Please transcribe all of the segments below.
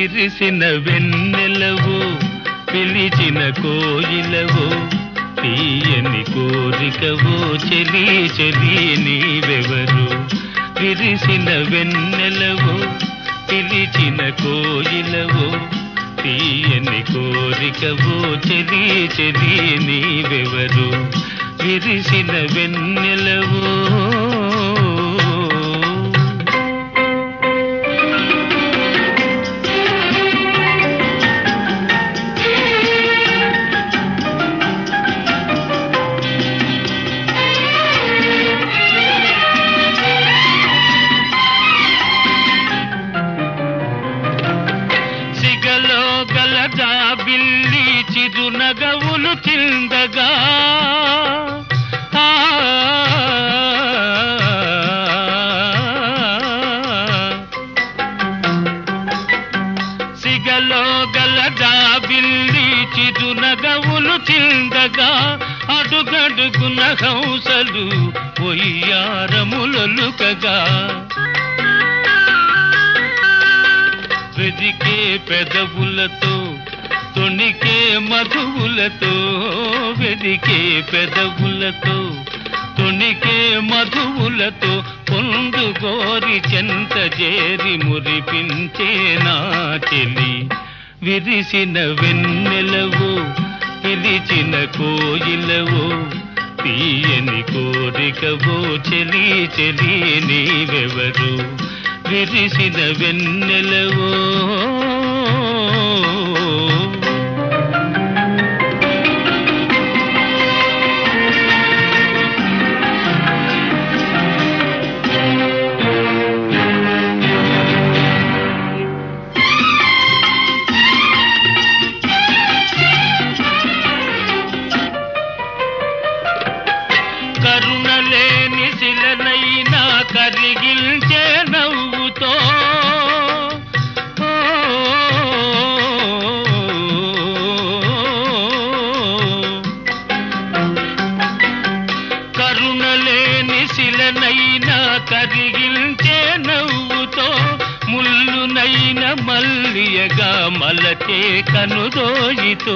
విరిసిన వెన్నెలవో పిలిచిన కోయిలవో తీయని కోరికవో చెలి చెలి నీవెవరు విరిసిన వెన్నెలవో పిలిచిన కోయిలవో తీయని కోరికవో చెలి చెలి నీవెవరు విరిసిన వెన్నెలవో సిగలో గల జాబిల్లి చిరునగవులు చిందగా ఆ, సిగలో గల జాబిల్లి చిరునగవులు చిందగా అడుగడుగున హంసలు ఒయ్యారములొలుకగా వెదికే పెదవులతో తొణికే మధువులతో వెదికే పెదవులతో తొణికే మధువులతో పొందు గోరి చెంత చేరి మురిపించే నా చెలి విరిసిన వెన్నెలవో పిలిచిన కోయిలవో తీయని కోరికవో చెలి చెలి నీవెవరు విరిసిన వెన్నెలవో కరుణలేని శిలనైనా కరిగిల్చే నవ్వుతో కరుణలేని శిలనైనా కరిగిల్చే నవ్వుతో ముల్లునైన మల్లియగా మలచే కనుదోయితో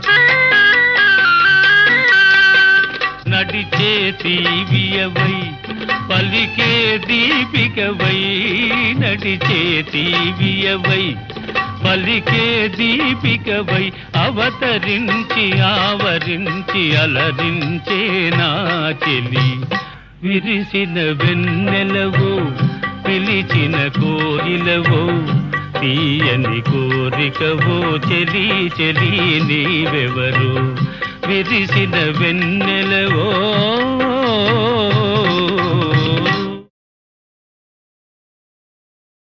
నడిచే తీవియవై పలికే దీపికవై నడిచే తీవియవై పలికే దీపికవై అవతరించి ఆవరించి అలరించే నా చెలి విరిసిన వెన్నెలవో పిలిచిన కోయిలవో తీయని కోరికవో చెలి చెలి నీవెవరు విరిసిన వెన్నెలవో